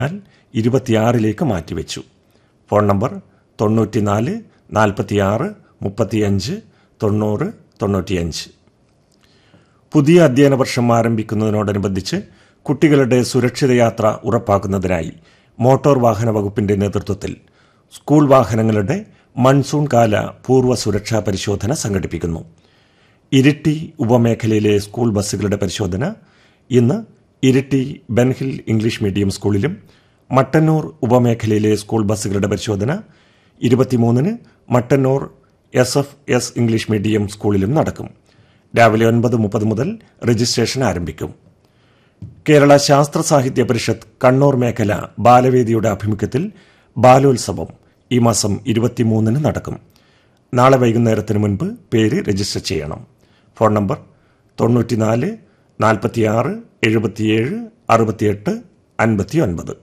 ഇരുപത്തിയാറിലേക്ക് മാറ്റിവെച്ചു phone number തൊണ്ണൂറ്റിനാല് നാൽപ്പത്തിയാറ് മുപ്പത്തിയഞ്ച് തൊണ്ണൂറ് തൊണ്ണൂറ്റിയഞ്ച് പുതിയ അധ്യയന വർഷം ആരംഭിക്കുന്നതിനോടനുബന്ധിച്ച് കുട്ടികളുടെ സുരക്ഷിത യാത്ര ഉറപ്പാക്കുന്നതിനായി മോട്ടോർ വാഹന വകുപ്പിന്റെ നേതൃത്വത്തിൽ സ്കൂൾ വാഹനങ്ങളുടെ മൺസൂൺ കാല പൂർവ്വ സുരക്ഷാ പരിശോധന സംഘടിപ്പിക്കുന്നു ഇരിട്ടി ഉപമേഖലയിലെ സ്കൂൾ ബസ്സുകളുടെ പരിശോധന ഇന്ന് ഇരിട്ടി ബെൻഹിൽ ഇംഗ്ലീഷ് മീഡിയം സ്കൂളിലും മട്ടന്നൂർ ഉപമേഖലയിലെ സ്കൂൾ ബസ്സുകളുടെ പരിശോധന ഇരുപത്തിമൂന്നിന് Mattannur S F S English medium സ്കൂളിലും നടക്കും രാവിലെ ഒൻപത് മുപ്പത് മുതൽ രജിസ്ട്രേഷൻ ആരംഭിക്കും കേരള ശാസ്ത്ര സാഹിത്യ പരിഷത്ത് കണ്ണൂർ മേഖല ബാലവേദിയുടെ ആഭിമുഖ്യത്തിൽ ബാലോത്സവം ഈ മാസം ഇരുപത്തിമൂന്നിന് നടക്കും നാളെ വൈകുന്നേരത്തിന് മുൻപ് പേര് രജിസ്റ്റർ ചെയ്യണം ഫോൺ നമ്പർ തൊണ്ണൂറ്റിനാല് നാൽപ്പത്തിയാറ് എഴുപത്തിയേഴ് അറുപത്തിയെട്ട് അൻപത്തി ഒൻപത്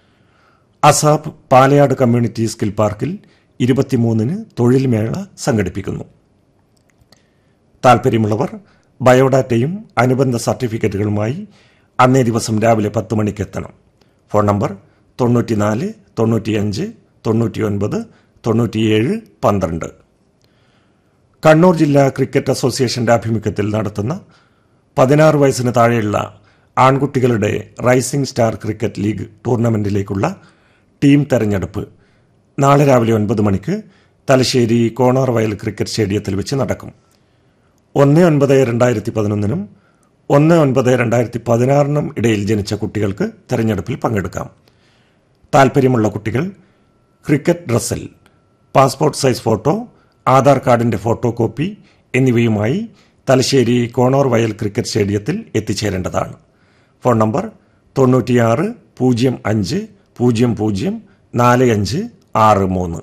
അസാബ് പാലയാട് കമ്മ്യൂണിറ്റി സ്കിൽ പാർക്കിൽ ഇരുപത്തിമൂന്നിന് തൊഴിൽ മേള സംഘടിപ്പിക്കുന്നു താൽപ്പര്യമുള്ളവർ ബയോഡാറ്റയും അനുബന്ധ സർട്ടിഫിക്കറ്റുകളുമായി അന്നേ ദിവസം രാവിലെ പത്ത് മണിക്ക് എത്തണം ഫോൺ നമ്പർ തൊണ്ണൂറ്റിനാല് തൊണ്ണൂറ്റിയഞ്ച് തൊണ്ണൂറ്റിയൊൻപത് തൊണ്ണൂറ്റിയേഴ് പന്ത്രണ്ട് കണ്ണൂർ ജില്ലാ ക്രിക്കറ്റ് അസോസിയേഷന്റെ ആഭിമുഖ്യത്തിൽ നടത്തുന്ന പതിനാറ് വയസ്സിന് താഴെയുള്ള ആൺകുട്ടികളുടെ റൈസിംഗ് സ്റ്റാർ ക്രിക്കറ്റ് ലീഗ് ടൂർണമെന്റിലേക്കുള്ള ടീം തെരഞ്ഞെടുപ്പ് നാളെ രാവിലെ ഒൻപത് മണിക്ക് തലശ്ശേരി കോണാർ വയൽ ക്രിക്കറ്റ് സ്റ്റേഡിയത്തിൽ വെച്ച് നടക്കും ഒന്ന് ഒൻപത് രണ്ടായിരത്തി പതിനൊന്നിനും ഒന്ന് ഒൻപത് രണ്ടായിരത്തി പതിനാറിനും ഇടയിൽ ജനിച്ച കുട്ടികൾക്ക് തെരഞ്ഞെടുപ്പിൽ പങ്കെടുക്കാം താൽപ്പര്യമുള്ള കുട്ടികൾ ക്രിക്കറ്റ് ഡ്രസ്സിൽ പാസ്പോർട്ട് സൈസ് ഫോട്ടോ ആധാർ കാർഡിന്റെ ഫോട്ടോ കോപ്പി എന്നിവയുമായി തലശ്ശേരി കോണോർ വയൽ ക്രിക്കറ്റ് സ്റ്റേഡിയത്തിൽ എത്തിച്ചേരേണ്ടതാണ് ഫോൺ നമ്പർ തൊണ്ണൂറ്റിയാറ് പൂജ്യം അഞ്ച് പൂജ്യം പൂജ്യം നാല് അഞ്ച് ആറ് മൂന്ന്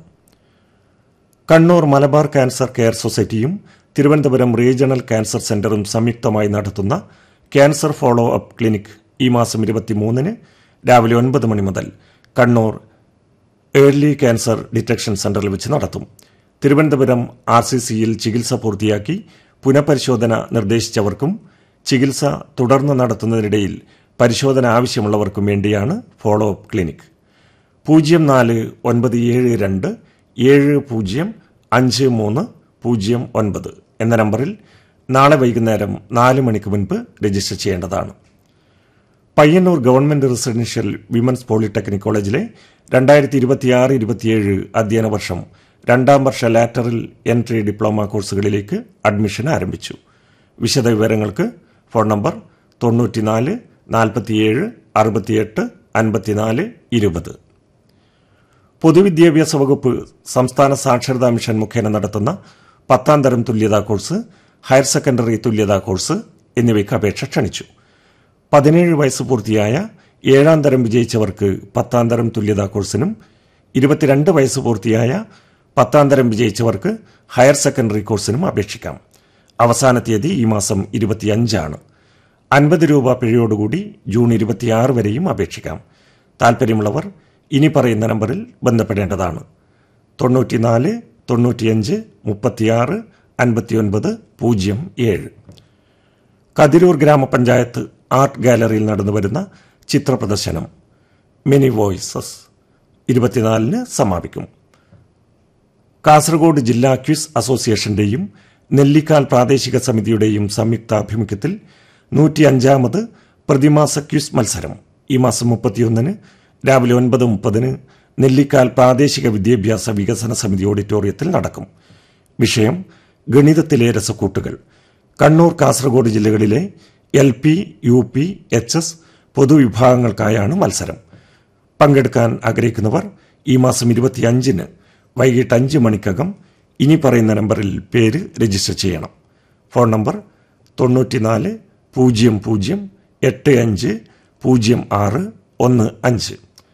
കണ്ണൂർ മലബാർ ക്യാൻസർ കെയർ സൊസൈറ്റിയും തിരുവനന്തപുരം റീജിയണൽ ക്യാൻസർ സെന്ററും സംയുക്തമായി നടത്തുന്ന ക്യാൻസർ ഫോളോ അപ്പ് ക്ലിനിക് ഈ മാസം ഇരുപത്തിമൂന്നിന് രാവിലെ ഒൻപത് മണി മുതൽ കണ്ണൂർ ഏർലി ക്യാൻസർ ഡിറ്റക്ഷൻ സെന്ററിൽ വെച്ച് നടത്തും തിരുവനന്തപുരം ആർ സി സിയിൽ ചികിത്സ പൂർത്തിയാക്കി പുനഃപരിശോധന നിർദ്ദേശിച്ചവർക്കും ചികിത്സ തുടർന്ന് നടത്തുന്നതിനിടയിൽ പരിശോധന ആവശ്യമുള്ളവർക്കും വേണ്ടിയാണ് ഫോളോ അപ്പ് ക്ലിനിക് പൂജ്യം നാല് ഒൻപത് ഏഴ് രണ്ട് ഏഴ് പൂജ്യം അഞ്ച് മൂന്ന് പൂജ്യം ഒൻപത് എന്ന നമ്പറിൽ നാളെ വൈകുന്നേരം നാല് മണിക്ക് മുൻപ് രജിസ്റ്റർ ചെയ്യേണ്ടതാണ് Payyanur government residential women's polytechnic കോളേജിലെ രണ്ടായിരത്തി ഇരുപത്തിയാറ് ഇരുപത്തിയേഴ് അധ്യയന വർഷം രണ്ടാം വർഷ ലാറ്ററൽ എൻട്രി ഡിപ്ലോമ കോഴ്സുകളിലേക്ക് അഡ്മിഷൻ ആരംഭിച്ചു വിശദവിവരങ്ങൾക്ക് ഫോൺ നമ്പർ തൊണ്ണൂറ്റിനാല് നാൽപ്പത്തിയേഴ് അറുപത്തിയെട്ട് അൻപത്തിനാല് ഇരുപത് പൊതുവിദ്യാഭ്യാസ വകുപ്പ് സംസ്ഥാന സാക്ഷരതാ മിഷൻ മുഖേന നടത്തുന്ന പത്താം തരം തുല്യതാ കോഴ്സ് ഹയർ സെക്കൻഡറി തുല്യതാ കോഴ്സ് എന്നിവയ്ക്ക് അപേക്ഷ ക്ഷണിച്ചു പതിനേഴ് വയസ്സ് പൂർത്തിയായ ഏഴാം തരം വിജയിച്ചവർക്ക് പത്താം തരം തുല്യതാ കോഴ്സിനും ഇരുപത്തിരണ്ട് വയസ്സ് പൂർത്തിയായ പത്താം തരം വിജയിച്ചവർക്ക് ഹയർ സെക്കൻഡറി കോഴ്സിനും അപേക്ഷിക്കാം അവസാന തീയതി ഈ മാസം ഇരുപത്തിയഞ്ചാണ് അൻപത് രൂപ പിഴയോടുകൂടി ജൂൺ ഇരുപത്തിയാറ് വരെയും അപേക്ഷിക്കാം താൽപ്പര്യമുള്ളവർ ഇനി പറയുന്ന നമ്പറിൽ ബന്ധപ്പെടേണ്ടതാണ് തൊണ്ണൂറ്റിനാല് തൊണ്ണൂറ്റിയഞ്ച് മുപ്പത്തിയാറ് അൻപത്തിയൊൻപത് പൂജ്യം ഏഴ് കതിരൂർ ഗ്രാമപഞ്ചായത്ത് ആർട്ട് ഗാലറിയിൽ നടന്നുവരുന്ന ചിത്രപ്രദർശനം മിനി വോയിസസ് ഇരുപത്തിനാലിന് സമാപിക്കും കാസർഗോഡ് ജില്ലാ ക്വിസ് അസോസിയേഷന്റെയും നെല്ലിക്കാൽ പ്രാദേശിക സമിതിയുടെയും സംയുക്താഭിമുഖ്യത്തിൽ നൂറ്റിയഞ്ചാമത് പ്രതിമാസ ക്വിസ് മത്സരം ഈ മാസം മുപ്പത്തിയൊന്നിന് രാവിലെ ഒൻപത് മുപ്പതിന് നെല്ലിക്കാൽ പ്രാദേശിക വിദ്യാഭ്യാസ വികസന സമിതി ഓഡിറ്റോറിയത്തിൽ നടക്കും വിഷയം ഗണിതത്തിലെ രസക്കൂട്ടുകൾ കണ്ണൂർ കാസർഗോഡ് ജില്ലകളിലെ L P U P H S പൊതുവിഭാഗങ്ങൾക്കായാണ് മത്സരം പങ്കെടുക്കാൻ ആഗ്രഹിക്കുന്നവർ ഈ മാസം ഇരുപത്തിയഞ്ചിന് വൈകിട്ട് അഞ്ച് മണിക്കകം ഇനി പറയുന്ന നമ്പറിൽ പേര് രജിസ്റ്റർ ചെയ്യണം ഫോൺ നമ്പർ തൊണ്ണൂറ്റിനാല് പൂജ്യം പൂജ്യം എട്ട് അഞ്ച് പൂജ്യം ആറ് ഒന്ന് അഞ്ച്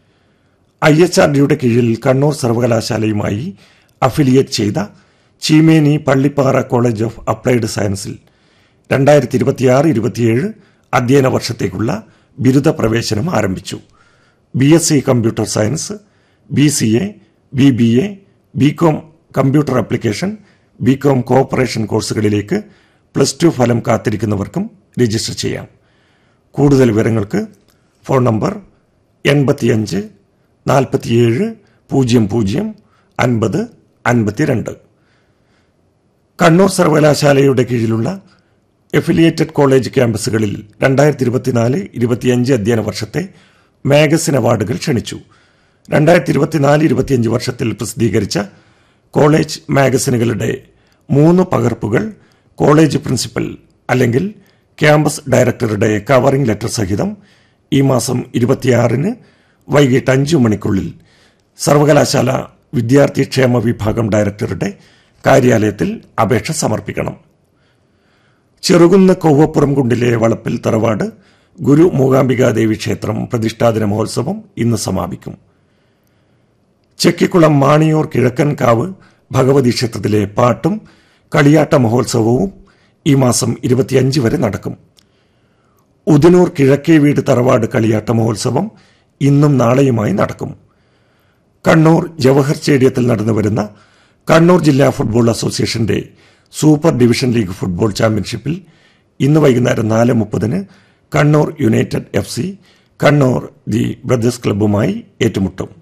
ഐ എച്ച് ആർ ഡിയുടെ കീഴിൽ കണ്ണൂർ സർവകലാശാലയുമായി അഫിലിയേറ്റ് ചെയ്ത Cheemeni Pallippara college of applied സയൻസിൽ രണ്ടായിരത്തി ഇരുപത്തിയാറ് ഇരുപത്തിയേഴ് അധ്യയന വർഷത്തേക്കുള്ള ബിരുദ പ്രവേശനം ആരംഭിച്ചു B S C computer science B C A B B A B com computer application B com cooperation കോഴ്സുകളിലേക്ക് പ്ലസ് ടു ഫലം കാത്തിരിക്കുന്നവർക്കും രജിസ്റ്റർ ചെയ്യാം കൂടുതൽ വിവരങ്ങൾക്ക് ഫോൺ നമ്പർ എൺപത്തിയഞ്ച് നാൽപ്പത്തിയേഴ് പൂജ്യം പൂജ്യം അൻപത് അൻപത്തിരണ്ട് കണ്ണൂർ സർവകലാശാലയുടെ കീഴിലുള്ള എഫിലിയേറ്റഡ് കോളേജ് ക്യാമ്പസുകളിൽ രണ്ടായിരത്തി ഇരുപത്തിനാല് ഇരുപത്തിയഞ്ച് അധ്യയന വർഷത്തെ മാഗസിൻ അവാർഡുകൾ ക്ഷണിച്ചു രണ്ടായിരത്തി ഇരുപത്തിനാല് ഇരുപത്തിയഞ്ച് വർഷത്തിൽ പ്രസിദ്ധീകരിച്ച കോളേജ് മാഗസിനുകളുടെ മൂന്ന് പകർപ്പുകൾ കോളേജ് പ്രിൻസിപ്പൽ അല്ലെങ്കിൽ ക്യാമ്പസ് ഡയറക്ടറുടെ കവറിംഗ് ലെറ്റർ സഹിതം ഈ മാസം ഇരുപത്തിയാറിന് വൈകിട്ട് അഞ്ചു മണിക്കുള്ളിൽ സർവകലാശാല വിദ്യാർത്ഥി ക്ഷേമ വിഭാഗം ഡയറക്ടറുടെ കാര്യാലയത്തിൽ അപേക്ഷ സമർപ്പിക്കണം ചെറുകുന്ന് കൊവ്വപ്പുറം കുണ്ടിലെ വളപ്പിൽ തറവാട് ഗുരു മൂകാംബികാദേവി ക്ഷേത്രം പ്രതിഷ്ഠാദിന മഹോത്സവം ഇന്ന് സമാപിക്കും ചെക്കിക്കുളം മാണിയൂർ കിഴക്കൻകാവ് ഭഗവതി ക്ഷേത്രത്തിലെ പാട്ടും കളിയാട്ട മഹോത്സവവും ഈ മാസം ഇരുപത്തിയഞ്ച് വരെ നടക്കും ഉദനൂർ കിഴക്കേ വീട് തറവാട് കളിയാട്ട മഹോത്സവം ഇന്നും നാളെയുമായി നടക്കും കണ്ണൂർ ജവഹർ സ്റ്റേഡിയത്തിൽ നടന്നുവരുന്ന കണ്ണൂർ ജില്ലാ ഫുട്ബോൾ അസോസിയേഷന്റെ സൂപ്പർ ഡിവിഷൻ ലീഗ് ഫുട്ബോൾ ചാമ്പ്യൻഷിപ്പിൽ ഇന്ന് വൈകുന്നേരം നാല് മുപ്പതിന് Kannur united F C Kannur the brothers ക്ലബ്ബുമായി ഏറ്റുമുട്ടും